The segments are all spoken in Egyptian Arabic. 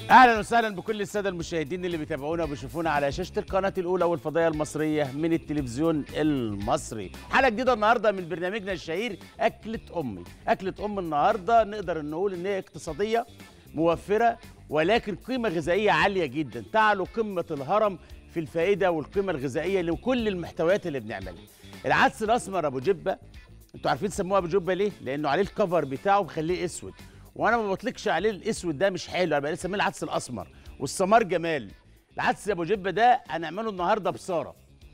اهلا وسهلا بكل الساده المشاهدين اللي بيتابعونا وبيشوفونا على شاشه القناه الاولى والفضائيه المصريه من التلفزيون المصري حلقه جديده النهارده من برنامجنا الشهير اكله امي اكله ام النهارده نقدر نقول ان هي اقتصاديه موفره ولكن قيمه غذائيه عاليه جدا تعلو قمه الهرم في الفائده والقيمه الغذائيه لكل المحتويات اللي بنعملها العدس الاسمر ابو جبه انتوا عارفين سموه ابو جبه ليه لانه عليه الكفر بتاعه مخليه اسود وانا ما بطلقش عليه الاسود ده مش حلو انا بقى سميه العدس الاسمر والسمار جمال العدس ابو جبه ده هنعمله النهارده بصاره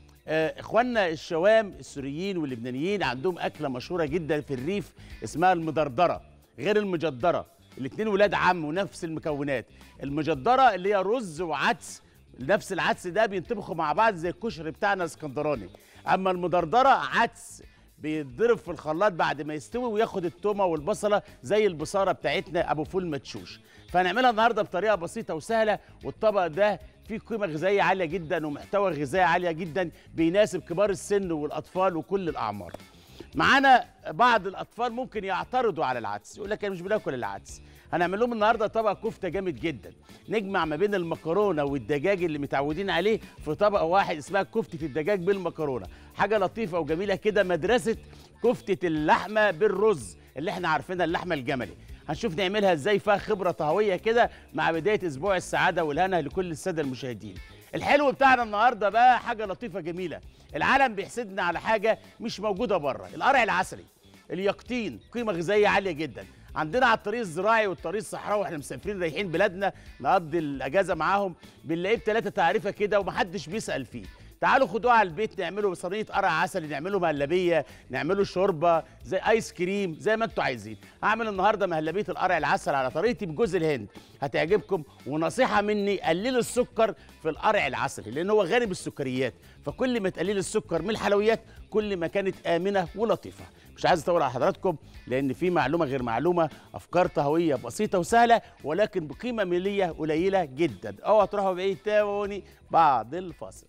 آه اخواننا الشوام السوريين واللبنانيين عندهم اكله مشهوره جدا في الريف اسمها المدردره غير المجدره الاثنين ولاد عم ونفس المكونات المجدره اللي هي رز وعدس نفس العدس ده بينطبخوا مع بعض زي الكشري بتاعنا الاسكندراني اما المدردره عدس بيتضرب في الخلاط بعد ما يستوي وياخد التومه والبصله زي البصاره بتاعتنا ابو فول مدشوش فهنعملها النهارده بطريقه بسيطه وسهله والطبق ده فيه قيمه غذائيه عاليه جدا ومحتوى غذائي عاليه جدا بيناسب كبار السن والاطفال وكل الاعمار معانا بعض الاطفال ممكن يعترضوا على العدس يقول لك انا مش بناكل العدس هنعمل لهم النهارده طبق كفته جامد جدا نجمع ما بين المكرونه والدجاج اللي متعودين عليه في طبق واحد اسمها كفته الدجاج بالمكرونه حاجه لطيفه وجميله كده مدرسه كفته اللحمه بالرز اللي احنا عارفينها اللحمه الجملي هنشوف نعملها ازاي فيها خبره طهويه كده مع بدايه اسبوع السعاده والهنا لكل الساده المشاهدين الحلو بتاعنا النهارده بقى حاجه لطيفه جميله العالم بيحسدنا على حاجه مش موجوده بره القرع العسلي اليقطين قيمه غذائيه عاليه جدا عندنا على الطريق الزراعي والطريق الصحراوي واحنا مسافرين رايحين بلادنا نقضي الاجازه معاهم بنلاقيه بثلاثه تعريفه كده ومحدش بيسال فيه تعالوا خدوه على البيت نعمله صينيه قرع عسلي نعمله مهلبيه نعمله شوربه زي ايس كريم زي ما انتوا عايزين هعمل النهارده مهلبيه القرع العسل على طريقتي بجوز الهند هتعجبكم ونصيحه مني قللوا السكر في القرع العسلي لان هو غني بالسكريات فكل ما تقلل السكر من الحلويات كل ما كانت امنه ولطيفه مش عايز اطول على حضراتكم لان في معلومه غير معلومه افكار طهويه بسيطه وسهله ولكن بقيمه ماليه قليله جدا اوعى تروحوا بعيد تابعوني بعد الفاصل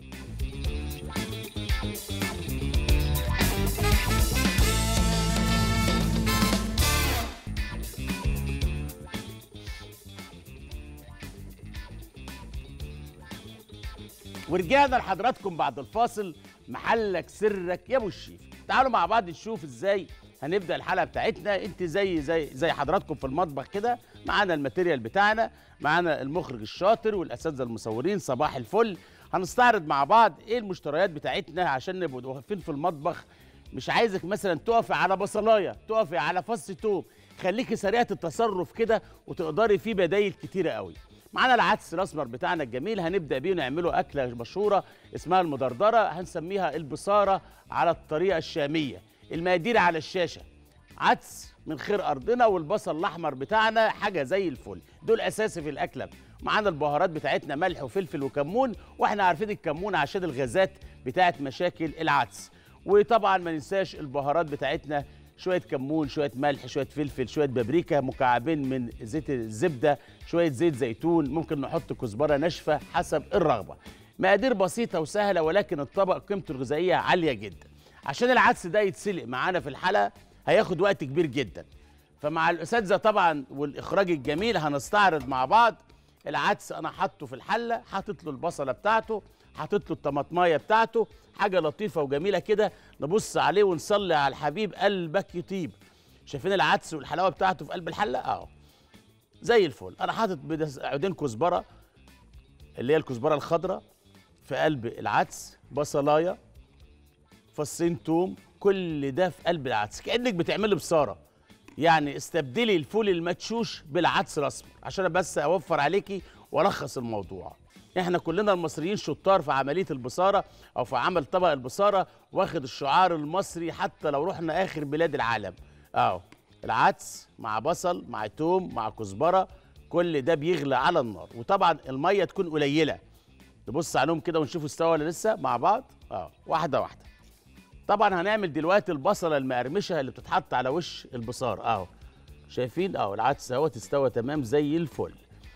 ورجعنا لحضراتكم بعد الفاصل محلك سرك يا ابو الشيف تعالوا مع بعض نشوف ازاي هنبدا الحلقه بتاعتنا انت زي زي زي حضراتكم في المطبخ كده معانا الماتيريال بتاعنا معانا المخرج الشاطر والاساتذه المصورين صباح الفل هنستعرض مع بعض ايه المشتريات بتاعتنا عشان نبقى واقفين في المطبخ مش عايزك مثلا تقفي على بصلايه تقفي على فص توم خليكي سريعه التصرف كده وتقدري فيه بدايل كتيره قوي معانا العدس الاسمر بتاعنا الجميل هنبدا بيه نعمله اكله مشهوره اسمها المدردره هنسميها البصاره على الطريقه الشاميه المقادير على الشاشه عدس من خير ارضنا والبصل الاحمر بتاعنا حاجه زي الفل دول اساسي في الاكله معانا البهارات بتاعتنا ملح وفلفل وكمون واحنا عارفين الكمون عشان الغازات بتاعت مشاكل العدس وطبعا ما ننساش البهارات بتاعتنا شويه كمون شويه ملح شويه فلفل شويه بابريكا مكعبين من زيت الزبده شويه زيت زيتون ممكن نحط كزبره ناشفه حسب الرغبه مقادير بسيطه وسهله ولكن الطبق قيمته الغذائيه عاليه جدا عشان العدس ده يتسلق معانا في الحلقه هياخد وقت كبير جدا فمع الاساتذه طبعا والاخراج الجميل هنستعرض مع بعض العدس انا حاطه في الحله حاطط له البصله بتاعته حاطط له الطماطمايه بتاعته حاجه لطيفه وجميله كده نبص عليه ونصلي على الحبيب قلبك يطيب شايفين العدس والحلاوه بتاعته في قلب الحله اهو زي الفل انا حاطط عودين كزبره اللي هي الكزبره الخضراء في قلب العدس بصلايه فصين توم كل ده في قلب العدس كانك بتعملي بصاره يعني استبدلي الفول المدشوش بالعدس الاسمر عشان بس اوفر عليكي والخص الموضوع احنا كلنا المصريين شطار في عمليه البصاره او في عمل طبق البصاره واخد الشعار المصري حتى لو رحنا اخر بلاد العالم اهو العدس مع بصل مع توم مع كزبره كل ده بيغلى على النار وطبعا الميه تكون قليله نبص عليهم كده ونشوف استوى ولا لسه مع بعض اه واحده واحده طبعا هنعمل دلوقتي البصله المقرمشه اللي بتتحط على وش البصار اهو شايفين اهو العدس اهوت استوى تمام زي الفل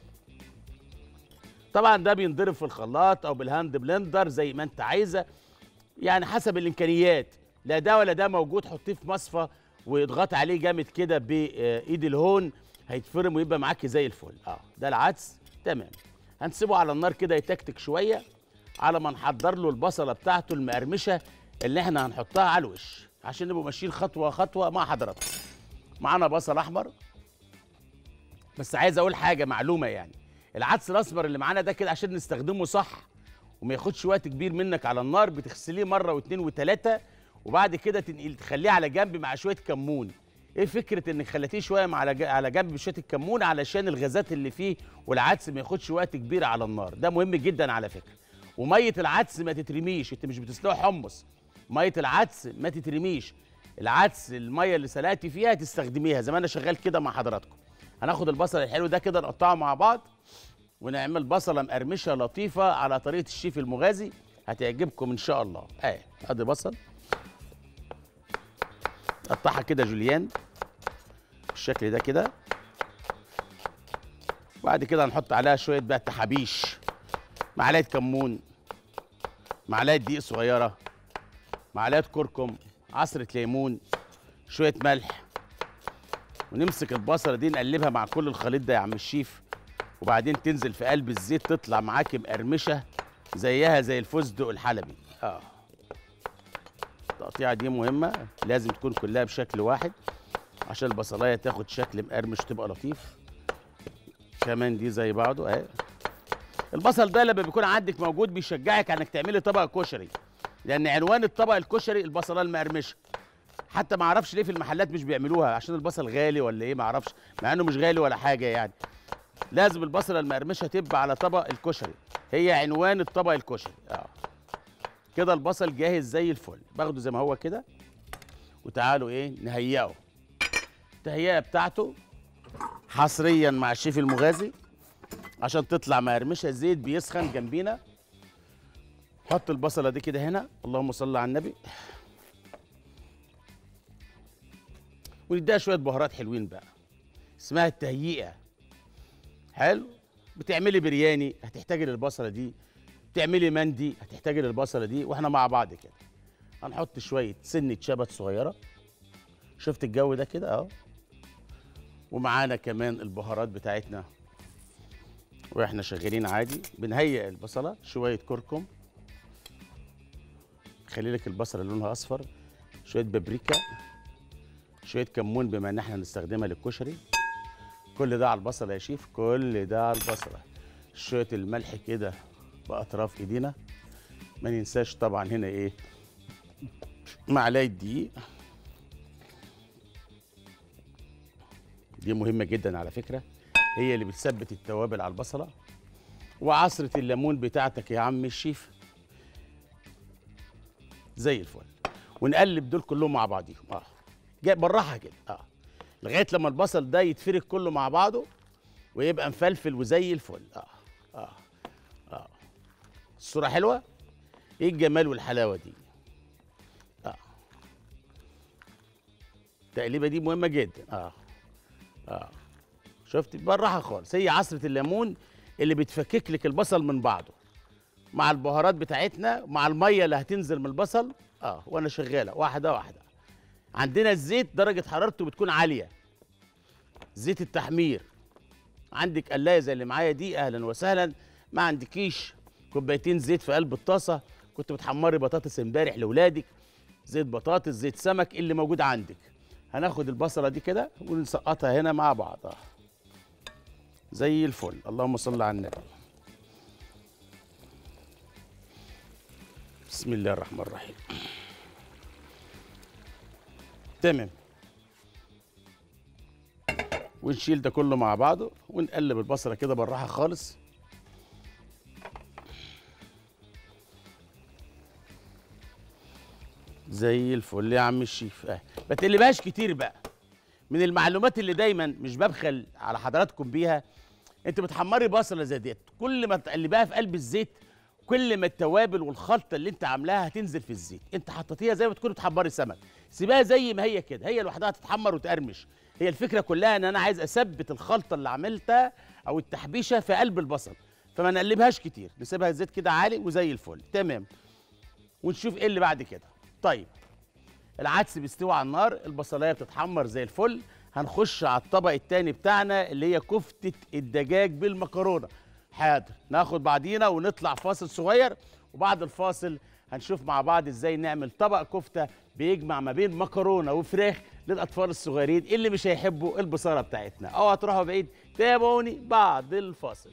طبعا ده بينضرب في الخلاط او بالهاند بلندر زي ما انت عايزه يعني حسب الامكانيات لا ده ولا ده موجود حطيه في مصفى واضغط عليه جامد كده بايد الهون هيتفرم ويبقى معاكي زي الفل اه ده العدس تمام هنسيبه على النار كده يتكتك شويه على ما نحضر له البصله بتاعته المقرمشه اللي احنا هنحطها على الوش عشان نبقوا ماشيين خطوه خطوه مع حضراتكم معانا بصل احمر بس عايز اقول حاجه معلومه يعني العدس الاسمر اللي معانا ده كده عشان نستخدمه صح وما ياخدش وقت كبير منك على النار بتغسليه مره واثنين وثلاثه وبعد كده تنقل تخليه على جنب مع شويه كمون ايه فكره انك خليتيه شويه مع على ج- على جنب بشويه الكمون علشان الغازات اللي فيه والعدس ما ياخدش وقت كبير على النار ده مهم جدا على فكره وميه العدس ما تترميش انت مش بتسلقه حمص ميه العدس ما تترميش العدس الميه اللي سلقتي فيها تستخدميها زي ما انا شغال كده مع حضراتكم هناخد البصل الحلو ده كده نقطعه مع بعض ونعمل بصله مقرمشه لطيفه على طريقه الشيف المغازي هتعجبكم ان شاء الله اهي ادي بصل قطعها كده جوليان بالشكل ده كده بعد كده هنحط عليها شويه بقى تحابيش معلقه كمون معلقه دقيق صغيره معلقه كركم عصره ليمون شويه ملح ونمسك البصله دي نقلبها مع كل الخليط ده يا عم الشيف وبعدين تنزل في قلب الزيت تطلع معاكي مقرمشه زيها زي الفستق الحلبي اه التقطيعه دي مهمه لازم تكون كلها بشكل واحد عشان البصلايه تاخد شكل مقرمش تبقى لطيف كمان دي زي بعضه اهي البصل ده لما بيكون عندك موجود بيشجعك انك تعملي طبق كشري لان عنوان الطبق الكشري البصلايه المقرمشه حتى ما اعرفش ليه في المحلات مش بيعملوها عشان البصل غالي ولا ايه ما اعرفش مع انه مش غالي ولا حاجه يعني لازم البصله المقرمشه تبقى على طبق الكشري هي عنوان الطبق الكشري اه كده البصل جاهز زي الفل باخده زي ما هو كده وتعالوا ايه نهيئه التهيئه بتاعته حصريا مع الشيف المغازي عشان تطلع مقرمشه الزيت بيسخن جنبينا حط البصله دي كده هنا اللهم صل على النبي ونديها شويه بهارات حلوين بقى اسمها التهيئه حلو بتعملي برياني هتحتاجي للبصله دي تعملي مندي هتحتاجي للبصله دي واحنا مع بعض كده هنحط شويه سنه شبت صغيره شفت الجو ده كده اهو ومعانا كمان البهارات بتاعتنا واحنا شغالين عادي بنهيئ البصله شويه كركم خلي لك البصله لونها اصفر شويه بابريكا شويه كمون بما ان احنا هنستخدمها للكشري كل ده على البصله يا شيف كل ده على البصله شويه الملح كده باطراف ايدينا ما ننساش طبعا هنا ايه معلقه دقيق دي مهمه جدا على فكره هي اللي بتثبت التوابل على البصله وعصره الليمون بتاعتك يا عم الشيف زي الفل ونقلب دول كلهم مع بعضيهم اه جاي بالراحه كده اه لغايه لما البصل ده يتفرك كله مع بعضه ويبقى مفلفل وزي الفل اه اه اه الصوره حلوه ايه الجمال والحلاوه دي اه التقليبه دي مهمه جدا اه اه شفت بالراحه خالص هي عصره الليمون اللي بتفكك لك البصل من بعضه مع البهارات بتاعتنا مع الميه اللي هتنزل من البصل اه وانا شغاله واحده واحده عندنا الزيت درجه حرارته بتكون عاليه زيت التحمير عندك قلايه زي اللي معايا دي اهلا وسهلا ما عندكيش كوبايتين زيت في قلب الطاسه كنت بتحمري بطاطس امبارح لاولادك زيت بطاطس زيت سمك اللي موجود عندك هناخد البصله دي كده ونسقطها هنا مع بعض آه. زي الفل اللهم صل على النبي بسم الله الرحمن الرحيم تمام ونشيل ده كله مع بعضه ونقلب البصله كده بالراحه خالص زي الفل يا عم الشيف اه ما تقلبهاش كتير بقى من المعلومات اللي دايما مش ببخل على حضراتكم بيها انت بتحمري بصله زي ديت كل ما تقلبها في قلب الزيت كل ما التوابل والخلطه اللي انت عاملاها هتنزل في الزيت انت حطيتيها زي ما تكوني بتحمري سمك سيبها زي ما هي كده هي لوحدها تتحمر وتقرمش هي الفكره كلها ان انا عايز اثبت الخلطه اللي عملتها او التحبيشه في قلب البصل فما نقلبهاش كتير نسيبها الزيت كده عالي وزي الفل تمام ونشوف ايه اللي بعد كده طيب العدس بيستوي على النار البصلايه بتتحمر زي الفل هنخش على الطبق التاني بتاعنا اللي هي كفتة الدجاج بالمكرونة حاضر ناخد بعضينا ونطلع فاصل صغير وبعد الفاصل هنشوف مع بعض ازاي نعمل طبق كفته بيجمع ما بين مكرونه وفراخ للاطفال الصغيرين اللي مش هيحبوا البصاره بتاعتنا او هتروحوا بعيد تابعوني بعد الفاصل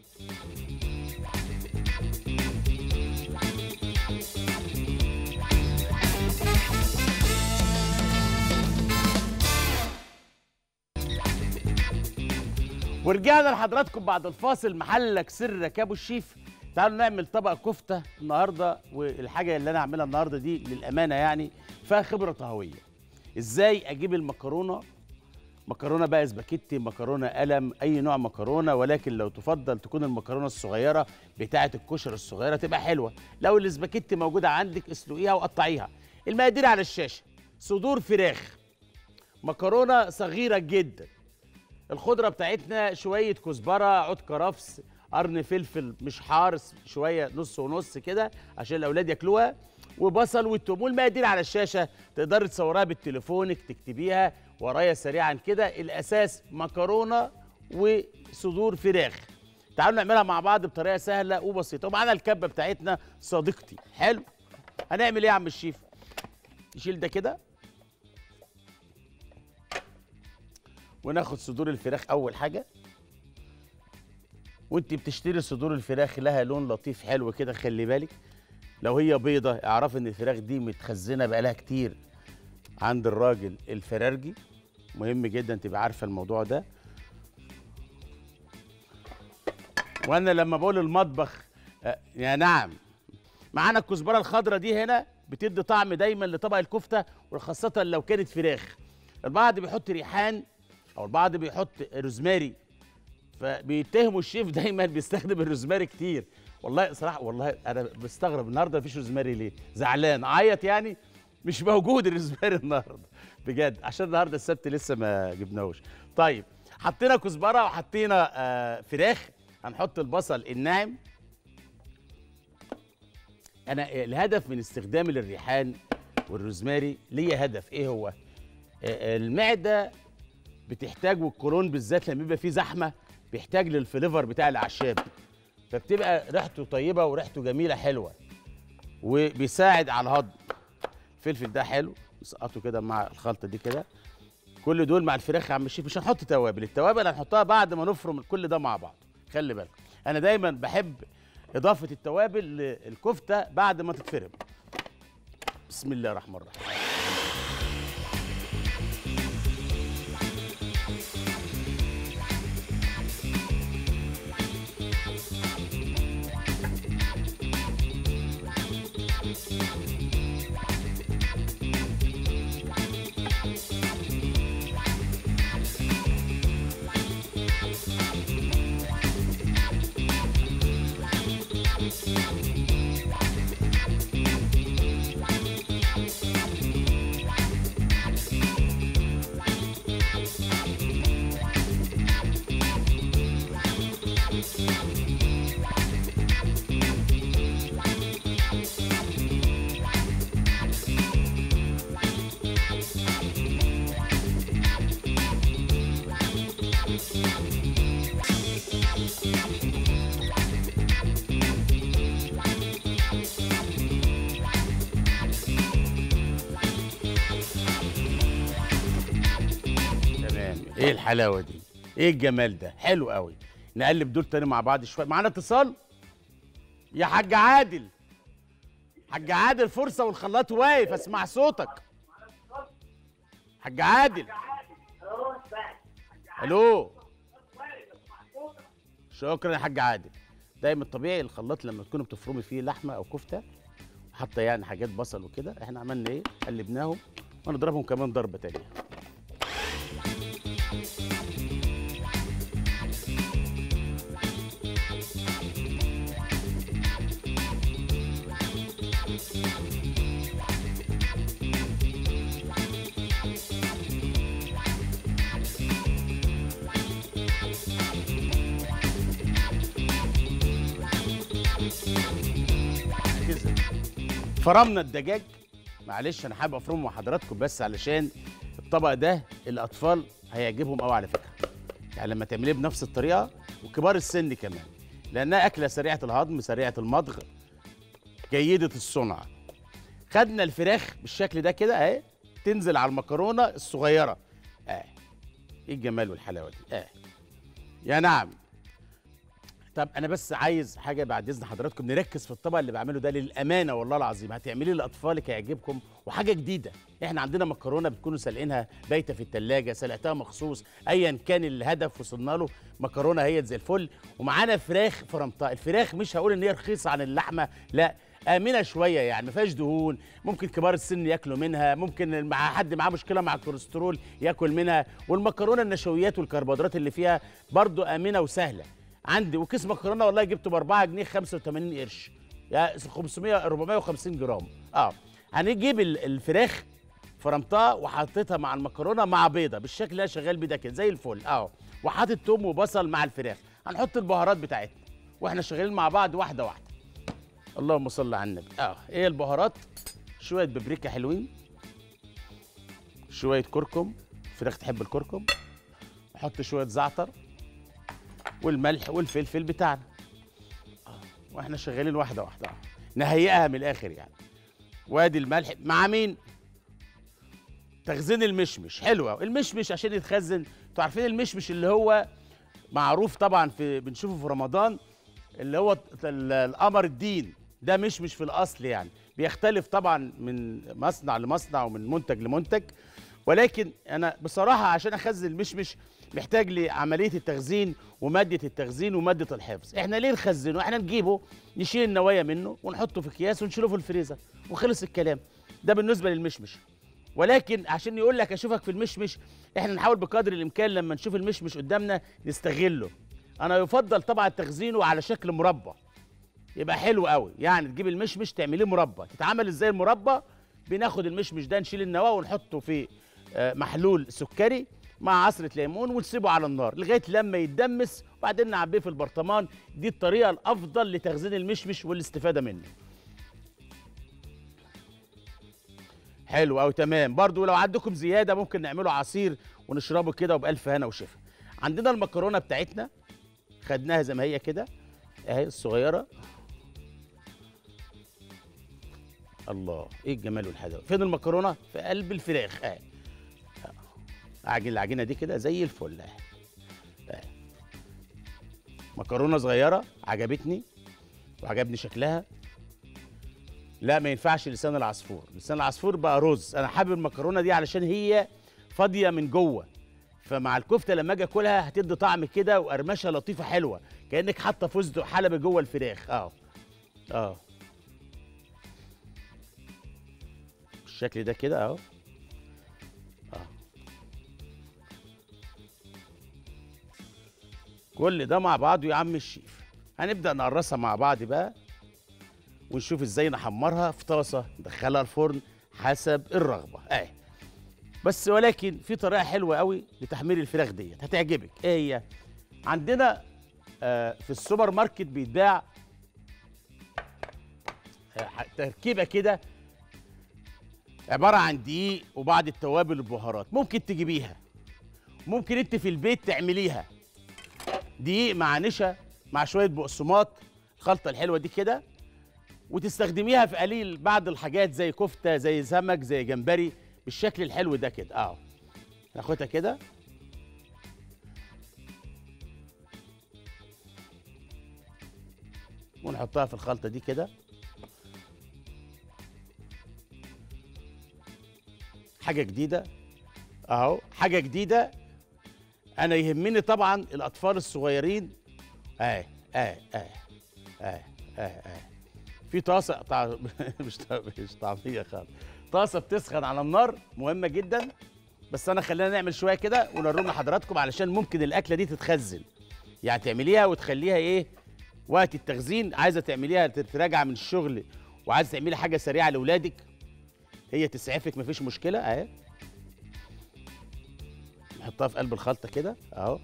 ورجعنا لحضراتكم بعد الفاصل محلك سرك يا ابو الشيف تعالوا نعمل طبق كفته النهارده والحاجه اللي انا هعملها النهارده دي للامانه يعني فيها خبره طهويه ازاي اجيب المكرونه مكرونه بقى سباكيتي مكرونه قلم اي نوع مكرونه ولكن لو تفضل تكون المكرونه الصغيره بتاعه الكشر الصغيره تبقى حلوه لو السباكيتي موجوده عندك اسلقيها وقطعيها المقادير على الشاشه صدور فراخ مكرونه صغيره جدا الخضره بتاعتنا شويه كزبره عود كرفس قرن فلفل مش حارس شويه نص ونص كده عشان الاولاد ياكلوها وبصل والثوم والمقادير على الشاشه تقدري تصورها بتليفونك تكتبيها ورايا سريعا كده الاساس مكرونه وصدور فراخ تعالوا نعملها مع بعض بطريقه سهله وبسيطه ومعانا الكبه بتاعتنا صديقتي حلو هنعمل ايه يا عم الشيف نشيل ده كده وناخد صدور الفراخ اول حاجه وانت بتشتري صدور الفراخ لها لون لطيف حلو كده خلي بالك لو هي بيضة اعرف ان الفراخ دي متخزنه بقالها كتير عند الراجل الفرارجي مهم جدا تبقى عارفه الموضوع ده وانا لما بقول المطبخ آه، يا نعم معانا الكزبره الخضراء دي هنا بتدي طعم دايما لطبق الكفته وخاصه لو كانت فراخ البعض بيحط ريحان او البعض بيحط روزماري فبيتهموا الشيف دايما بيستخدم الروزماري كتير والله صراحه والله انا بستغرب النهارده مفيش روزماري ليه زعلان عيط يعني مش موجود الروزماري النهارده بجد عشان النهارده السبت لسه ما جبناهوش طيب حطينا كزبره وحطينا آه فراخ هنحط البصل الناعم انا الهدف من استخدام الريحان والروزماري ليا هدف ايه هو آه، المعده بتحتاج والقولون بالذات لما يبقى فيه زحمه بيحتاج للفليفر بتاع الاعشاب فبتبقى ريحته طيبه وريحته جميله حلوه وبيساعد على الهضم الفلفل ده حلو نسقطه كده مع الخلطه دي كده كل دول مع الفراخ يا عم الشيف مش هنحط توابل التوابل هنحطها بعد ما نفرم كل ده مع بعض خلي بالك انا دايما بحب اضافه التوابل للكفته بعد ما تتفرم بسم الله الرحمن الرحيم تمام ايه الحلاوه دي ايه الجمال ده حلو قوي نقلب دول تاني مع بعض شويه معانا اتصال يا حاج عادل حاج عادل فرصه والخلاط واقف اسمع صوتك حاج عادل الو شكرا يا حاج عادل دايما الطبيعي الخلاط لما تكونوا بتفرمي فيه لحمه او كفته حتى يعني حاجات بصل وكده احنا عملنا ايه قلبناهم ونضربهم كمان ضربه تانيه كده فرمنا الدجاج معلش انا حابب افرمه مع حضراتكم بس علشان الطبق ده الاطفال هيعجبهم قوي على فكره يعني لما تعمليه بنفس الطريقه وكبار السن كمان لانها اكله سريعه الهضم سريعه المضغ جيده الصنع خدنا الفراخ بالشكل ده كده اهي تنزل على المكرونه الصغيره اه ايه الجمال والحلاوه دي اه يا نعم طب انا بس عايز حاجه بعد اذن حضراتكم نركز في الطبق اللي بعمله ده للامانه والله العظيم هتعمليه لاطفالك هيعجبكم وحاجه جديده احنا عندنا مكرونه بتكونوا سالقينها بايته في الثلاجه سلقتها مخصوص ايا كان الهدف وصلنا له مكرونه هي زي الفل ومعانا فراخ فرمتها الفراخ مش هقول ان هي رخيصه عن اللحمه لا امنه شويه يعني ما فيهاش دهون ممكن كبار السن ياكلوا منها ممكن مع حد معاه مشكله مع الكوليسترول ياكل منها والمكرونه النشويات والكربوهيدرات اللي فيها برضو امنه وسهله عندي وكيس مكرونه والله جبته ب 4 جنيه 85 قرش يعني 500 450 جرام اه هنجيب ال- الفراخ فرمتها وحطيتها مع المكرونه مع بيضه بالشكل اللي انا شغال بيه ده كده زي الفل اه وحاطط توم وبصل مع الفراخ هنحط البهارات بتاعتنا واحنا شغالين مع بعض واحده واحده اللهم صل على النبي اه ايه البهارات شويه بابريكا حلوين شويه كركم الفراخ تحب الكركم احط شويه زعتر والملح والفلفل بتاعنا آه، واحنا شغالين واحده واحده آه. نهيئها من الاخر يعني وادي الملح مع مين تخزين المشمش حلوه المشمش عشان يتخزن انتوا عارفين المشمش اللي هو معروف طبعا في بنشوفه في رمضان اللي هو ال- القمر الدين ده مشمش في الاصل يعني بيختلف طبعا من مصنع لمصنع ومن منتج لمنتج ولكن انا بصراحه عشان اخزن المشمش محتاج لعمليه التخزين وماده التخزين وماده الحفظ احنا ليه نخزنه احنا نجيبه نشيل النوايا منه ونحطه في اكياس ونشيله في الفريزر وخلص الكلام ده بالنسبه للمشمش ولكن عشان يقول لك اشوفك في المشمش احنا نحاول بقدر الامكان لما نشوف المشمش قدامنا نستغله انا يفضل طبعا تخزينه على شكل مربى يبقى حلو قوي يعني تجيب المشمش تعمليه مربى تتعمل ازاي المربى بناخد المشمش ده نشيل النواه ونحطه في آه، محلول سكري مع عصرة ليمون ونسيبه على النار لغاية لما يتدمس وبعدين نعبيه في البرطمان دي الطريقة الأفضل لتخزين المشمش والاستفادة منه حلو أوي تمام برضو لو عندكم زيادة ممكن نعمله عصير ونشربه كده وبألف هنا وشفا عندنا المكرونة بتاعتنا خدناها زي ما هي كده اهي الصغيرة الله ايه الجمال والحلاوه فين المكرونه في قلب الفراخ اهي اعجن العجينه دي كده زي الفل اهي اهي. مكرونه صغيره عجبتني وعجبني شكلها لا ما ينفعش لسان العصفور لسان العصفور بقى رز انا حابب المكرونه دي علشان هي فاضيه من جوه فمع الكفته لما اجي اكلها هتدي طعم كده وقرمشه لطيفه حلوه كانك حاطه فستق حلبي جوه الفراخ اه اه بالشكل ده كده اهو اه كل ده مع بعضه يا عم الشيف هنبدا نقرصها مع بعض بقى ونشوف ازاي نحمرها في طاسه ندخلها الفرن حسب الرغبه اهي بس ولكن في طريقه حلوه قوي لتحمير الفراخ ديت هتعجبك ايه هي عندنا آه في السوبر ماركت بيتباع آه تركيبه كده عباره عن دقيق وبعض التوابل والبهارات ممكن تجيبيها ممكن انت في البيت تعمليها دقيق مع نشا مع شويه بقسماط الخلطه الحلوه دي كده وتستخدميها في قليل بعض الحاجات زي كفته زي سمك زي جمبري بالشكل الحلو ده كده اه ناخدها كده ونحطها في الخلطه دي كده حاجه جديده اهو حاجه جديده انا يهمني طبعا الاطفال الصغيرين اه اه اه اه اه اه في طاسه طع... مش طع... مش طعميه خالص طاسه بتسخن على النار مهمه جدا بس انا خلينا نعمل شويه كده ونوريهم لحضراتكم علشان ممكن الاكله دي تتخزن يعني تعمليها وتخليها ايه وقت التخزين عايزه تعمليها تراجع من الشغل وعايزه تعملي حاجه سريعه لاولادك هي تسعفك مفيش مشكله اهي نحطها في قلب الخلطه كده اهو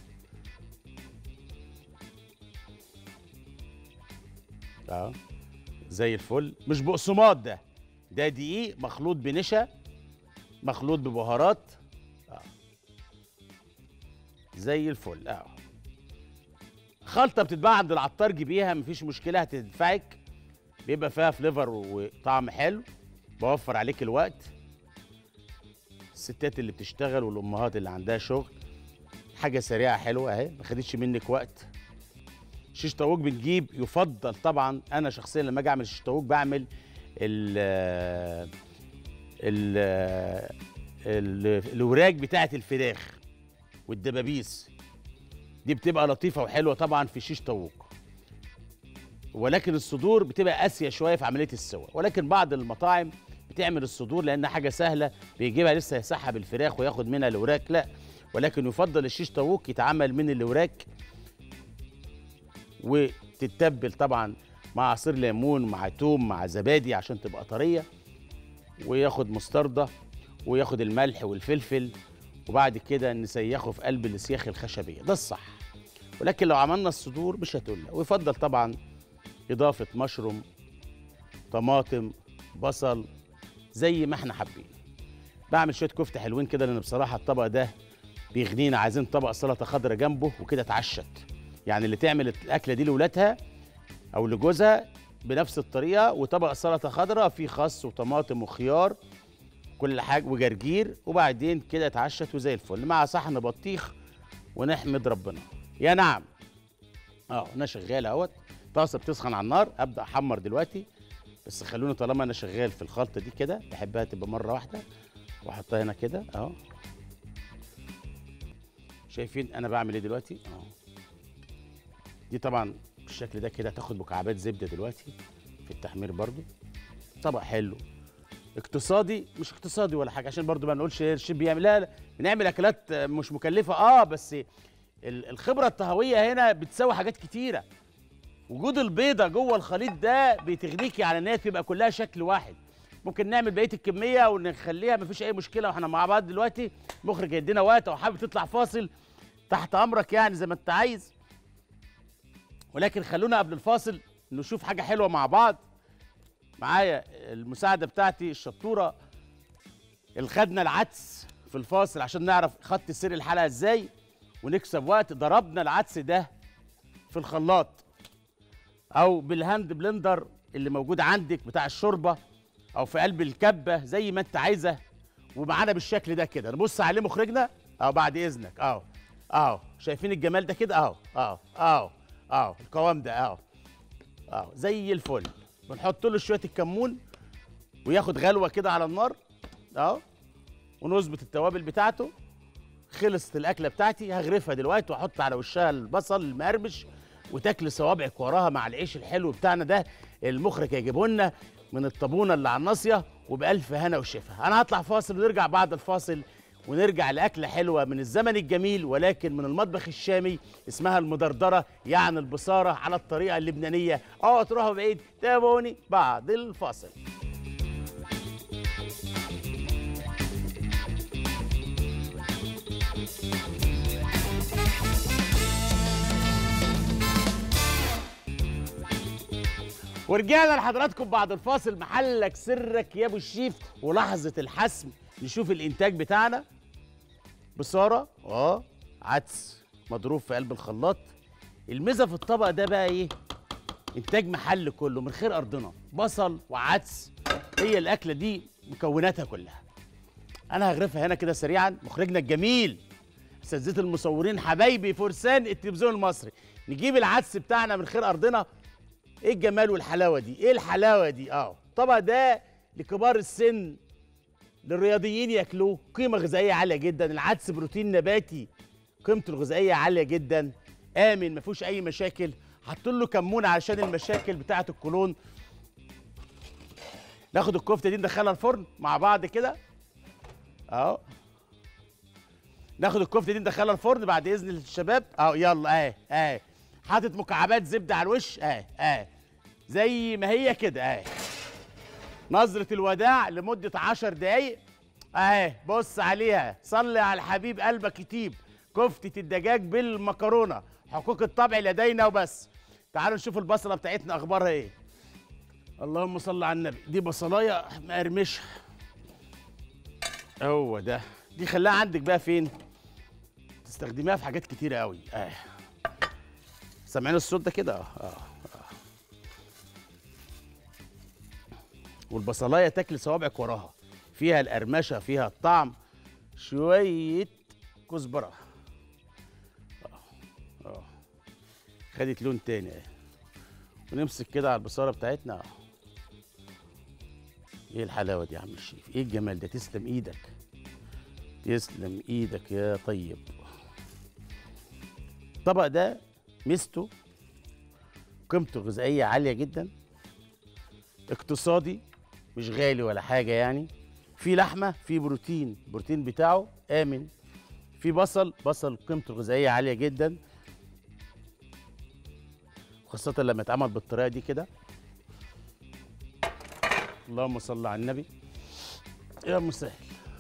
اهو زي الفل مش بقسماط ده ده دقيق مخلوط بنشا مخلوط ببهارات اه زي الفل اهو خلطه بتتباع عند العطار جيبيها مفيش مشكله هتدفعك بيبقى فيها فليفر وطعم حلو بوفر عليك الوقت الستات اللي بتشتغل والامهات اللي عندها شغل حاجه سريعه حلوه اهي ما خدتش منك وقت شيش طاووق بنجيب يفضل طبعا انا شخصيا لما اجي اعمل شيش طاووق بعمل ال ال ال- الوراك بتاعه الفراخ والدبابيس دي بتبقى لطيفه وحلوه طبعا في شيش طاووق ولكن الصدور بتبقى قاسيه شويه في عمليه السوى ولكن بعض المطاعم بتعمل الصدور لانها حاجه سهله بيجيبها لسه يسحب الفراخ وياخد منها الوراك لا ولكن يفضل الشيش طاووق يتعمل من الوراك وتتبل طبعا مع عصير ليمون مع توم مع زبادي عشان تبقى طريه وياخد مستردة وياخد الملح والفلفل وبعد كده نسيخه في قلب السياخ الخشبيه ده الصح ولكن لو عملنا الصدور مش هتقول ويفضل طبعا اضافه مشروم طماطم بصل زي ما احنا حابين بعمل شويه كفته حلوين كده لان بصراحه الطبق ده بيغنينا عايزين طبق سلطه خضراء جنبه وكده اتعشت يعني اللي تعمل الاكله دي لاولادها او لجوزها بنفس الطريقه وطبق سلطه خضراء فيه خس وطماطم وخيار كل حاجه وجرجير وبعدين كده اتعشت وزي الفل مع صحن بطيخ ونحمد ربنا يا نعم اه انا شغال اهوت طاسه بتسخن على النار ابدا احمر دلوقتي بس خلوني طالما انا شغال في الخلطه دي كده بحبها تبقى مره واحده واحطها هنا كده اهو شايفين انا بعمل ايه دلوقتي اهو دي طبعا بالشكل ده كده هتاخد مكعبات زبده دلوقتي في التحمير برضو طبق حلو اقتصادي مش اقتصادي ولا حاجه عشان برضو ما نقولش إيه الشيف بيعمل لا لا بنعمل اكلات مش مكلفه اه بس ال- الخبره الطهويه هنا بتساوي حاجات كتيره وجود البيضه جوه الخليط ده بتغنيكي على ان هي تبقى كلها شكل واحد ممكن نعمل بقيه الكميه ونخليها مفيش اي مشكله واحنا مع بعض دلوقتي مخرج يدينا وقت او حابب تطلع فاصل تحت امرك يعني زي ما انت عايز ولكن خلونا قبل الفاصل نشوف حاجه حلوه مع بعض معايا المساعده بتاعتي الشطوره اللي خدنا العدس في الفاصل عشان نعرف خط سير الحلقه ازاي ونكسب وقت ضربنا العدس ده في الخلاط او بالهاند بلندر اللي موجود عندك بتاع الشوربه او في قلب الكبه زي ما انت عايزه ومعانا بالشكل ده كده نبص عليه مخرجنا اهو بعد اذنك اهو اهو شايفين الجمال ده كده اهو اهو اهو اهو القوام ده اهو اهو زي الفل بنحط له شويه الكمون وياخد غلوه كده على النار اهو ونظبط التوابل بتاعته خلصت الاكله بتاعتي هغرفها دلوقتي واحط على وشها البصل المقرمش وتاكل صوابعك وراها مع العيش الحلو بتاعنا ده المخرج هيجيبه لنا من الطابونه اللي على الناصيه وبالف هنا وشفا انا هطلع فاصل ونرجع بعد الفاصل ونرجع لاكله حلوه من الزمن الجميل ولكن من المطبخ الشامي اسمها المدردره يعني البصاره على الطريقه اللبنانيه اوعوا تروحوا بعيد تابعوني بعد الفاصل ورجعنا لحضراتكم بعد الفاصل محلك سرك يا ابو الشيف ولحظه الحسم نشوف الانتاج بتاعنا بصاره اه عدس مضروب في قلب الخلاط الميزه في الطبق ده بقى ايه انتاج محل كله من خير ارضنا بصل وعدس هي الاكله دي مكوناتها كلها انا هغرفها هنا كده سريعا مخرجنا الجميل اساتذه المصورين حبايبي فرسان التلفزيون المصري نجيب العدس بتاعنا من خير ارضنا ايه الجمال والحلاوه دي ايه الحلاوه دي اه طبعا ده لكبار السن للرياضيين ياكلوه قيمه غذائيه عاليه جدا العدس بروتين نباتي قيمته الغذائيه عاليه جدا امن ما فيهوش اي مشاكل حط له كمون علشان المشاكل بتاعه القولون ناخد الكفته دي ندخلها الفرن مع بعض كده اهو ناخد الكفته دي ندخلها الفرن بعد اذن الشباب اهو يلا اهي اهي حاطط مكعبات زبده على الوش اهي اهي زي ما هي كده اهي نظرة الوداع لمدة عشر دقايق اهي بص عليها صلي على الحبيب قلبك يطيب كفتة الدجاج بالمكرونة حقوق الطبع لدينا وبس تعالوا نشوف البصلة بتاعتنا اخبارها ايه اللهم صل على النبي دي بصلايه مقرمشه هو ده دي خلاها عندك بقى فين تستخدميها في حاجات كتيرة قوي اه سامعين الصوت ده كده اه اه آه. والبصلايه تاكل صوابعك وراها فيها القرمشه فيها الطعم شويه كزبره اه اه خدت لون تاني اهي ونمسك كده على البصاره بتاعتنا اه ايه الحلاوه دي يا عم الشيف ايه الجمال ده تسلم ايدك تسلم ايدك يا طيب الطبق ده ميزته قيمته الغذائيه عاليه جدا اقتصادي مش غالي ولا حاجه يعني في لحمه في بروتين البروتين بتاعه امن في بصل بصل قيمته الغذائيه عاليه جدا خاصه لما يتعمل بالطريقه دي كده اللهم صل على النبي يا مسهل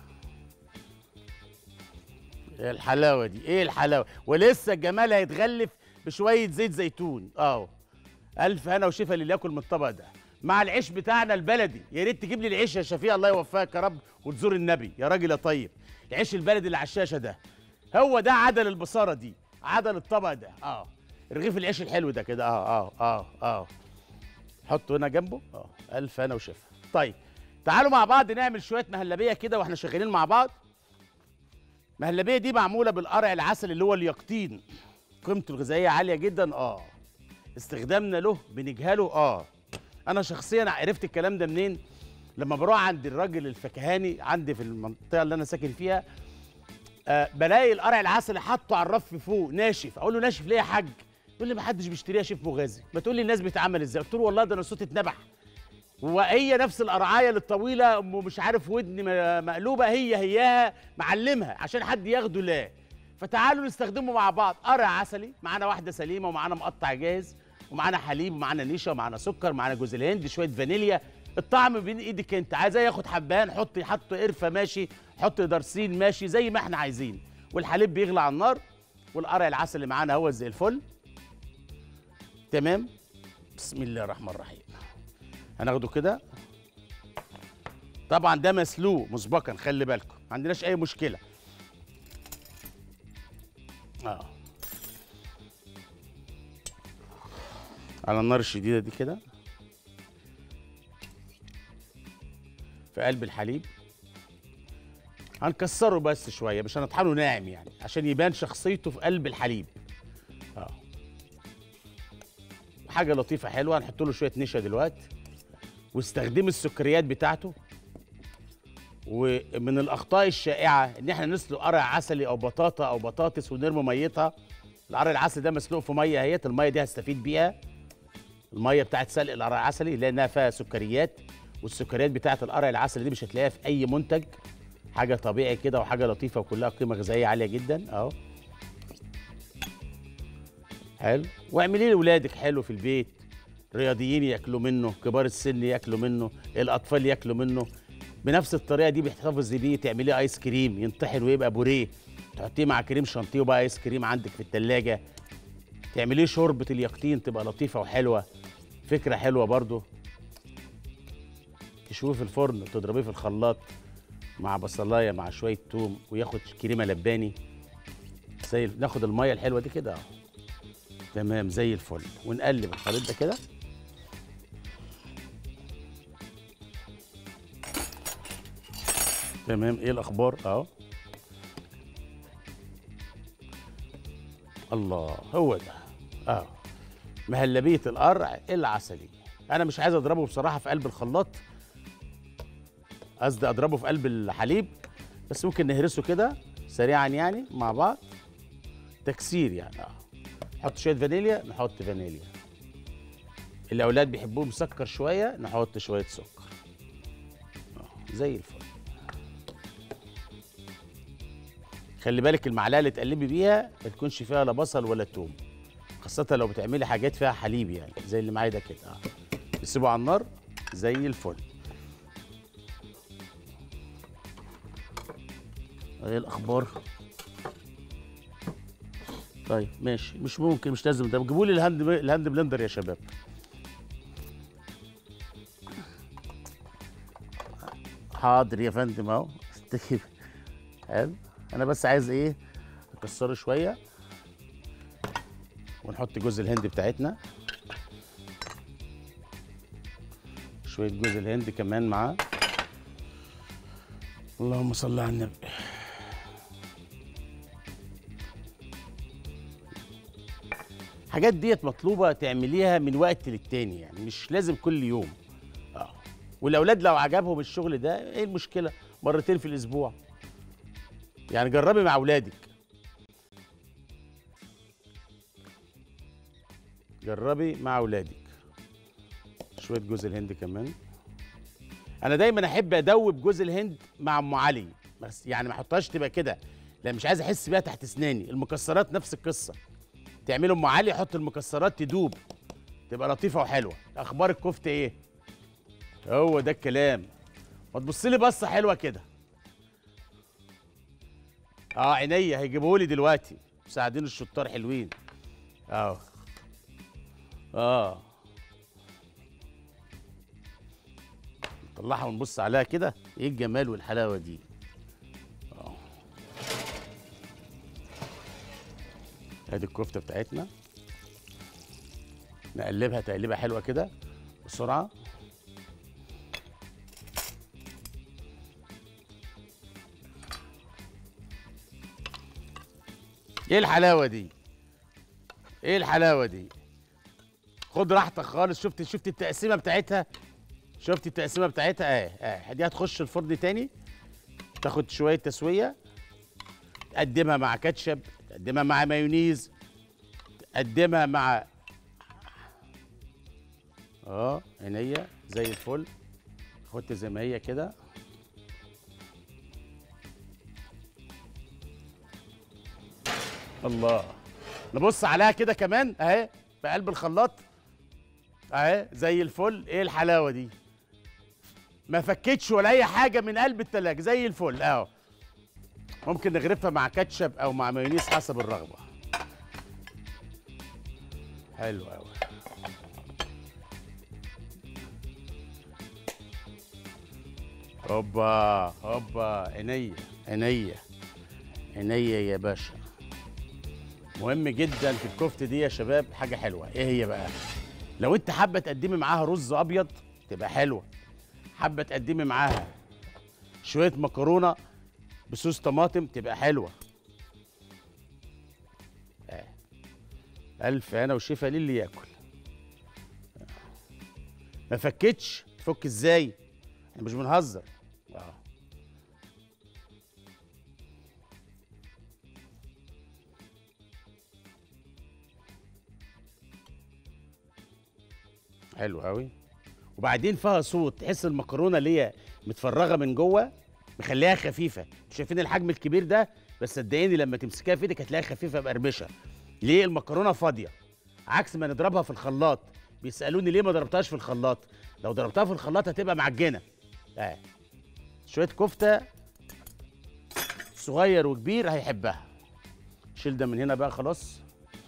ايه الحلاوه دي ايه الحلاوه ولسه الجمال هيتغلف بشويه زيت زيتون اه الف هنا وشفا للي ياكل من الطبق ده مع العيش بتاعنا البلدي يا ريت تجيب لي العيش يا شفيع الله يوفقك يا رب وتزور النبي يا راجل يا طيب العيش البلدي اللي على الشاشه ده هو ده عدل البصاره دي عدل الطبق ده اه رغيف العيش الحلو ده كده اه اه اه اه حطه هنا جنبه اه الف هنا وشفا طيب تعالوا مع بعض نعمل شويه مهلبيه كده واحنا شغالين مع بعض مهلبيه دي معموله بالقرع العسل اللي هو اليقطين قيمته الغذائيه عاليه جدا اه استخدامنا له بنجهله اه انا شخصيا عرفت الكلام ده منين لما بروح عند الراجل الفكهاني عندي في المنطقه اللي انا ساكن فيها آه بلاقي القرع العسل حاطه على الرف فوق ناشف اقول له ناشف ليه يا حاج يقول لي ما حدش بيشتريها شيف مغازي ما تقول لي الناس بتتعمل ازاي قلت له والله ده انا صوتي اتنبح وهي نفس القرعايه الطويله ام مش عارف ودن م- مقلوبه هي هياها معلمها عشان حد ياخده لا فتعالوا نستخدمه مع بعض قرع عسلي معانا واحده سليمه ومعانا مقطع جاهز ومعانا حليب ومعانا نشا ومعانا سكر ومعانا جوز الهند شويه فانيليا الطعم بين ايدك انت عايزاه ياخد حبان حطي حط قرفه ماشي حط درسين ماشي زي ما احنا عايزين والحليب بيغلى على النار والقرع العسل اللي معانا هو زي الفل تمام بسم الله الرحمن الرحيم هناخده كده طبعا ده مسلوق مسبقا خلي بالكم ما عندناش اي مشكله اه على النار الشديده دي كده في قلب الحليب هنكسره بس شويه مش هنطحنه ناعم يعني عشان يبان شخصيته في قلب الحليب اه حاجه لطيفه حلوه هنحط له شويه نشا دلوقتي واستخدمي السكريات بتاعته ومن الاخطاء الشائعه ان احنا نسلق قرع عسلي او بطاطا او بطاطس ونرمي ميتها القرع العسلي ده مسلوق في ميه اهيت الميه دي هستفيد بيها الميه بتاعت سلق القرع العسلي لانها فيها سكريات والسكريات بتاعت القرع العسلي دي مش هتلاقيها في اي منتج حاجه طبيعي كده وحاجه لطيفه وكلها قيمه غذائيه عاليه جدا اهو حلو واعمليه لاولادك حلو في البيت رياضيين ياكلوا منه كبار السن ياكلوا منه الاطفال ياكلوا منه بنفس الطريقه دي بيحتفظي بيه تعمليه ايس كريم ينطحن ويبقى بوريه تحطيه مع كريم شانتيه وبقى ايس كريم عندك في التلاجة تعمليه شوربه اليقطين تبقى لطيفه وحلوه فكره حلوه برضو تشويه في الفرن تضربيه في الخلاط مع بصلايه مع شويه توم وياخد كريمه لباني زي ناخد الميه الحلوه دي كده اهو تمام زي الفل ونقلب الخليط ده كده تمام ايه الاخبار اهو الله هو ده اه مهلبيه القرع العسلي انا مش عايز اضربه بصراحه في قلب الخلاط قصدي اضربه في قلب الحليب بس ممكن نهرسه كده سريعا يعني مع بعض تكسير يعني اه نحط شويه فانيليا نحط فانيليا الاولاد بيحبوه مسكر شويه نحط شويه سكر آه، زي الفل خلي بالك المعلقه اللي تقلبي بيها ما تكونش فيها لا بصل ولا توم خاصة لو بتعملي حاجات فيها حليب يعني زي اللي معايا ده كده اه تسيبه على النار زي الفل ايه الاخبار طيب ماشي مش ممكن مش لازم ده جيبوا لي الهاند الهاند بلندر يا شباب حاضر يا فندم اهو استجيب حلو انا بس عايز ايه اكسره شويه ونحط جوز الهند بتاعتنا شويه جوز الهند كمان معاه اللهم صل على النبي الحاجات ديت مطلوبه تعمليها من وقت للتاني يعني مش لازم كل يوم اه والاولاد لو عجبهم الشغل ده ايه المشكله مرتين في الاسبوع يعني جربي مع اولادك جربي مع اولادك شويه جوز الهند كمان انا دايما احب ادوب جوز الهند مع ام علي بس يعني ما احطهاش تبقى كده لا مش عايز احس بيها تحت اسناني المكسرات نفس القصه تعملوا ام علي حط المكسرات تدوب تبقى لطيفه وحلوه اخبار الكفته ايه هو ده الكلام ما تبص لي بصه حلوه كده اه عينيا هيجيبوا لي دلوقتي مساعدين الشطار حلوين اه اه نطلعها ونبص عليها كده ايه الجمال والحلاوه دي اه ادي الكفته بتاعتنا نقلبها تقليبه حلوه كده بسرعه ايه الحلاوه دي ايه الحلاوه دي خد راحتك خالص شفت شفت التقسيمه بتاعتها شفت التقسيمه بتاعتها اهي اهي دي هتخش الفرن تاني تاخد شويه تسويه تقدمها مع كاتشب تقدمها مع مايونيز تقدمها مع اه عينيا زي الفل خدت زي ما هي كده الله نبص عليها كده كمان اهي في قلب الخلاط اهي زي الفل ايه الحلاوه دي ما فكتش ولا اي حاجه من قلب التلاجة زي الفل اهو ممكن نغرفها مع كاتشب او مع مايونيز حسب الرغبه حلو قوي هوبا هوبا عينيا عينيا عينيا يا باشا مهم جدا في الكفته دي يا شباب حاجه حلوه ايه هي بقى لو انت حابه تقدمي معاها رز ابيض تبقى حلوه حابه تقدمي معاها شويه مكرونه بصوص طماطم تبقى حلوه آه. الف انا وشفا للي ياكل آه. ما فكتش تفك ازاي احنا مش بنهزر اه حلو قوي وبعدين فيها صوت تحس المكرونه اللي هي متفرغه من جوه مخليها خفيفه شايفين الحجم الكبير ده بس صدقيني لما تمسكيها في ايدك هتلاقيها خفيفه مقرمشه ليه المكرونه فاضيه عكس ما نضربها في الخلاط بيسالوني ليه ما ضربتهاش في الخلاط لو ضربتها في الخلاط هتبقى معجنه اه شويه كفته صغير وكبير هيحبها شيل ده من هنا بقى خلاص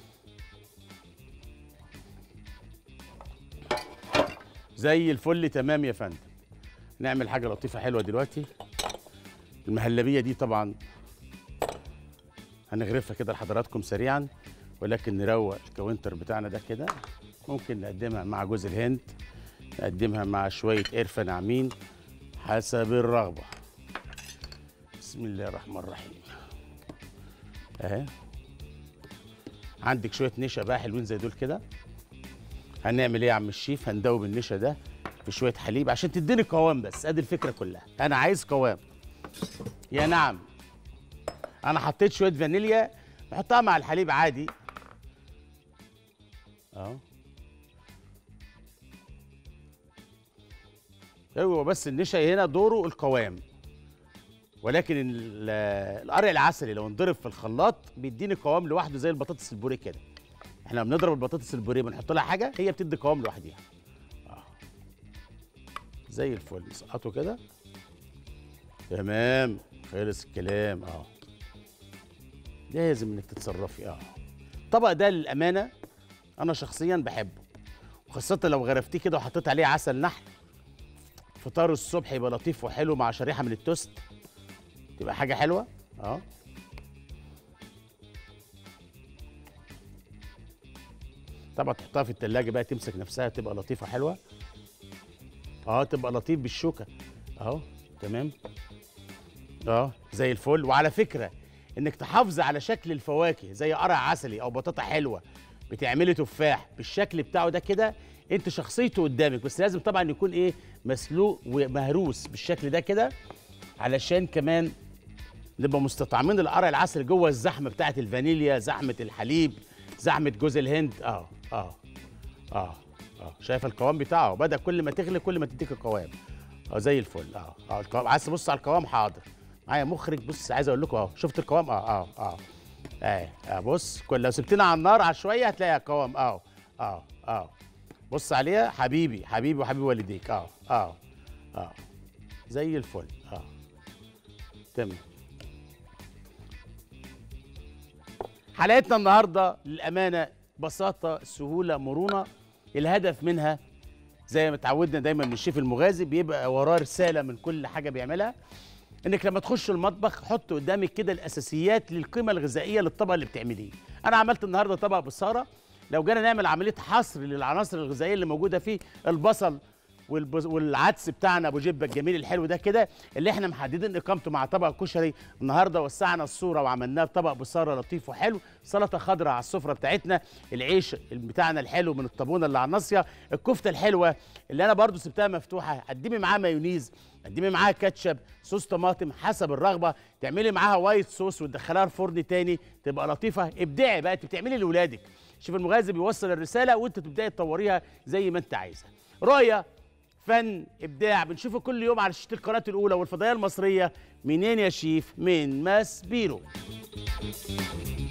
زي الفل تمام يا فندم نعمل حاجه لطيفه حلوه دلوقتي المهلبيه دي طبعا هنغرفها كده لحضراتكم سريعا ولكن نروق الكاونتر بتاعنا ده كده ممكن نقدمها مع جوز الهند نقدمها مع شويه قرفه ناعمين حسب الرغبه بسم الله الرحمن الرحيم اهي عندك شويه نشا بقى حلوين زي دول كده هنعمل ايه يا عم الشيف هندوب النشا ده في شويه حليب عشان تديني قوام بس ادي الفكره كلها انا عايز قوام يا نعم انا حطيت شويه فانيليا بحطها مع الحليب عادي اهو هو بس النشا هنا دوره القوام ولكن ال- القرع العسلي لو انضرب في الخلاط بيديني قوام لوحده زي البطاطس البوريه كده احنا بنضرب البطاطس البوريه بنحط لها حاجه هي بتدي قوام لوحديها آه. زي الفل نسقطه كده تمام خلص الكلام اه لازم انك تتصرفي اه الطبق ده للامانه انا شخصيا بحبه وخاصه لو غرفتيه كده وحطيت عليه عسل نحل فطار الصبح يبقى لطيف وحلو مع شريحه من التوست تبقى حاجه حلوه اه طبعا تحطها في التلاجة بقى تمسك نفسها تبقى لطيفة حلوة اه تبقى لطيف بالشوكة اهو تمام اه زي الفل وعلى فكرة انك تحافظي على شكل الفواكه زي قرع عسلي او بطاطا حلوة بتعملي تفاح بالشكل بتاعه ده كده انت شخصيته قدامك بس لازم طبعا يكون ايه مسلوق ومهروس بالشكل ده كده علشان كمان نبقى مستطعمين القرع العسل جوه الزحمه بتاعت الفانيليا زحمه الحليب زحمه جوز الهند اه اه اه اه شايف القوام بتاعه بدا كل ما تغلي كل ما تديك القوام اه زي الفل اه اه القوام عايز تبص على القوام حاضر معايا مخرج بص عايز اقول لكم اهو شفت القوام اه اه اه اه, آه بص كل لو سبتنا على النار على شويه هتلاقي القوام اه اه اه بص عليها حبيبي حبيبي وحبيب والديك اه اه اه زي الفل اه تمام حلقتنا النهارده للامانه بساطه سهوله مرونه الهدف منها زي ما اتعودنا دايما من الشيف المغازي بيبقى وراه رساله من كل حاجه بيعملها انك لما تخش المطبخ حط قدامك كده الاساسيات للقيمه الغذائيه للطبق اللي بتعمليه انا عملت النهارده طبق بصاره لو جينا نعمل عمليه حصر للعناصر الغذائيه اللي موجوده فيه البصل والبز... والعدس بتاعنا ابو جبه الجميل الحلو ده كده اللي احنا محددين اقامته مع طبق كشري النهارده وسعنا الصوره وعملناه بطبق بصاره لطيف وحلو سلطه خضراء على السفره بتاعتنا العيش بتاعنا الحلو من الطابونه اللي على الناصيه الكفته الحلوه اللي انا برضو سبتها مفتوحه قدمي معاها مايونيز قدمي معاها كاتشب صوص طماطم حسب الرغبه تعملي معاها وايت صوص وتدخليها الفرن تاني تبقى لطيفه ابدعي بقى انت بتعملي لاولادك شوف المغازي بيوصل الرساله وانت تبداي تطوريها زي ما انت عايزه رؤيه فن ابداع بنشوفه كل يوم على شاشه القناه الاولى والفضائيه المصريه منين يا شيف من ماس بيرو